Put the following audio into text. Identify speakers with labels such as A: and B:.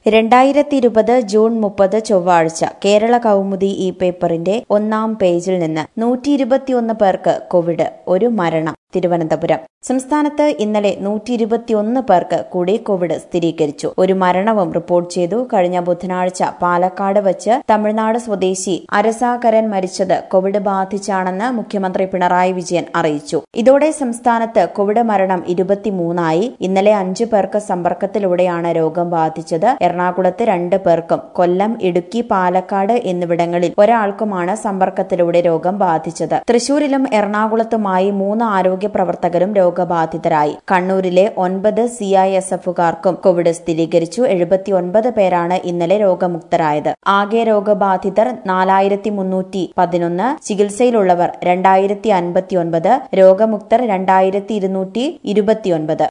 A: രണ്ടായിരത്തി ഇരുപത് ജൂൺ മുപ്പത് ചൊവ്വാഴ്ച കേരള കൗമുദി ഈ പേപ്പറിന്റെ ഒന്നാം പേജിൽ നിന്ന് നൂറ്റി ഇരുപത്തിയൊന്ന് പേർക്ക് കോവിഡ് ഒരു മരണം തിരുവനന്തപുരം സംസ്ഥാനത്ത് ഇന്നലെ നൂറ്റി ഇരുപത്തിയൊന്ന് പേർക്ക് കൂടി കോവിഡ് സ്ഥിരീകരിച്ചു ഒരു മരണവും റിപ്പോർട്ട് ചെയ്തു കഴിഞ്ഞ ബുധനാഴ്ച പാലക്കാട് വച്ച് തമിഴ്നാട് സ്വദേശി അരസാകരൻ മരിച്ചത് കോവിഡ് ബാധിച്ചാണെന്ന് മുഖ്യമന്ത്രി പിണറായി വിജയൻ അറിയിച്ചു ഇതോടെ സംസ്ഥാനത്ത് കോവിഡ് മരണം ഇരുപത്തിമൂന്നായി ഇന്നലെ അഞ്ചു പേർക്ക് സമ്പർക്കത്തിലൂടെയാണ് രോഗം ബാധിച്ചത് എറണാകുളത്ത് രണ്ട് പേർക്കും കൊല്ലം ഇടുക്കി പാലക്കാട് എന്നിവിടങ്ങളിൽ ഒരാൾക്കുമാണ് സമ്പർക്കത്തിലൂടെ രോഗം ബാധിച്ചത് തൃശൂരിലും എറണാകുളത്തുമായി മൂന്ന് ആരോഗ്യ പ്രവർത്തകരും രോഗബാധിതരായി കണ്ണൂരിലെ ഒൻപത് സി ഐ എസ് എഫുകാർക്കും കോവിഡ് സ്ഥിരീകരിച്ചു എഴുപത്തിയൊൻപത് പേരാണ് ഇന്നലെ രോഗമുക്തരായത് ആകെ രോഗബാധിതർ നാലായിരത്തി മുന്നൂറ്റി പതിനൊന്ന് ചികിത്സയിലുള്ളവർ രണ്ടായിരത്തി അൻപത്തിയൊൻപത് രോഗമുക്തർ രണ്ടായിരത്തി ഇരുന്നൂറ്റി ഇരുപത്തിയൊൻപത്